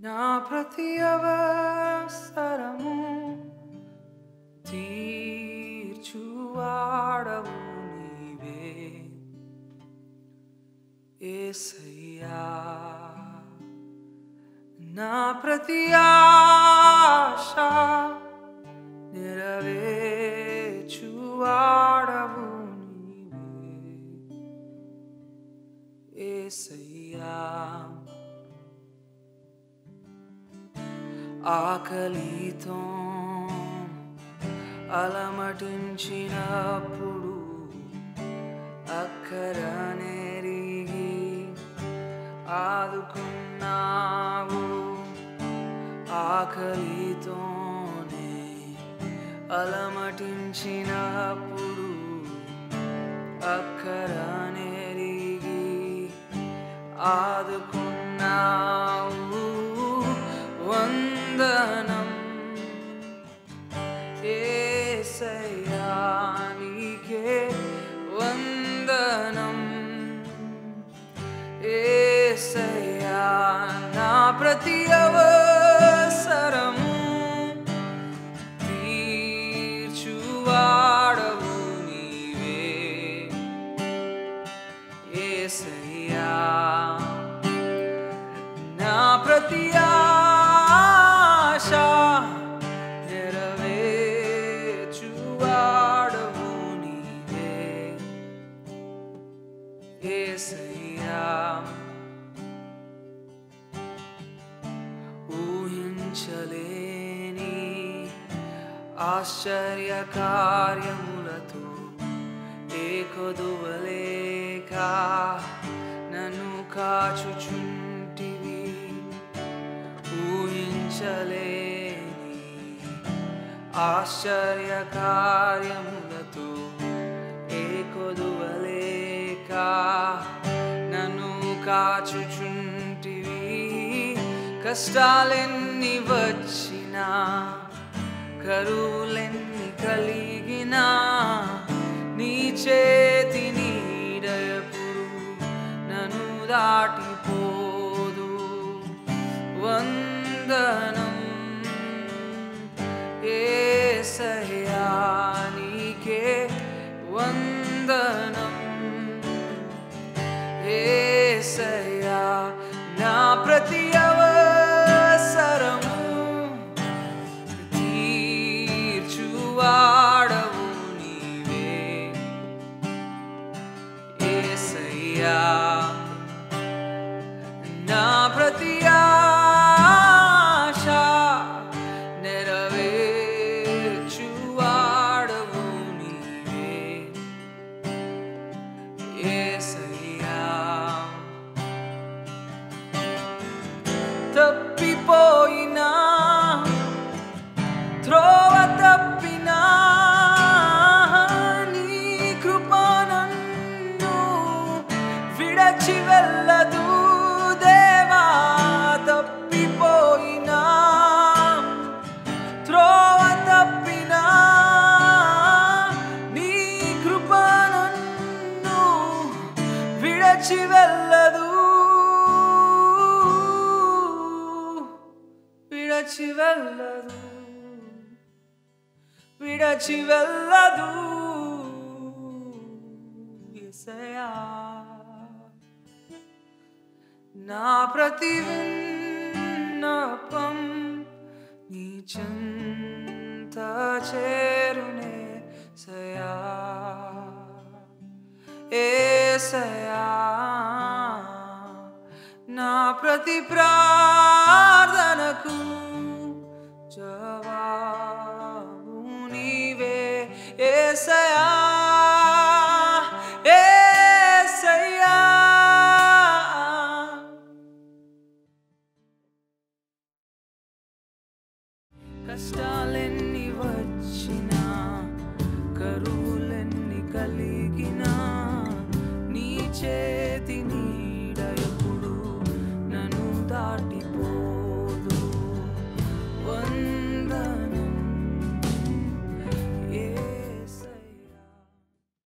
నా ప్రతి అవసరము తీర్చువాడవు నీవే ఏసయ్యా నా ప్రతి ఆశ నెరవేర్చువాడవు నీవే ఏసయ్యా ఆకలితో అలమటించినప్పుడు అక్కరనేరిగి ఆదుకున్నావు ఆకలితోనే అలమటించినప్పుడు అక్కరనేరిగి ఆదుకున్నావు వందనం ఏసయ్యా నీకే వందనం ఏసయ్యా నా ప్రతి అవసరము తీర్చువాడవు నీవే ఏసయ్యా నా ప్రతి ఆశ నెరవేర్చువాడవు నీవే ఏసయ్యా ఊహించలేని ఆశ్చర్య కార్యములతో ఏకొదువలేక నన్ను కాచుచుంటివి ఊహించలేని ఆశ్చర్య కార్యములతో ఏకొదువలేక నన్ను కాచుచుంటివి కష్టాలెన్ని వచ్చినా కరువులెన్ని కలిగినా నీ చేతి నీడయపుడు నన్ను దాటిపోదు వందనం ఏసయ్యా నీకే వందనం ఏసయ్యా నా ప్రతి అవసరము తీర్చువాడవు నీవే ఏసయ్యా నా ప్రతి ఆశ నెరవేర్చువాడవు నీవే ఏసయ్యా తప్పిపోయినా త్రోవ తప్పినా నీ కృప నన్ను విడచి వెళ్ళదు దేవా తప్పిపోయినా త్రోవ తప్పినా నీ కృప నన్ను విడచి వెళ్ళదు విడచి వెళ్ళదు విడచి వెళ్ళదు యేసయ్యా నా ప్రతి విన్నపం నీ చెంత చేరునే సయా ఏసయా నా ప్రతి ప్రార్థనకు జవాబు నీవే ఏసయా ఏసయ్యా కష్టాలెన్ని వచ్చినా కరువులెన్ని కలిగినా నీ చే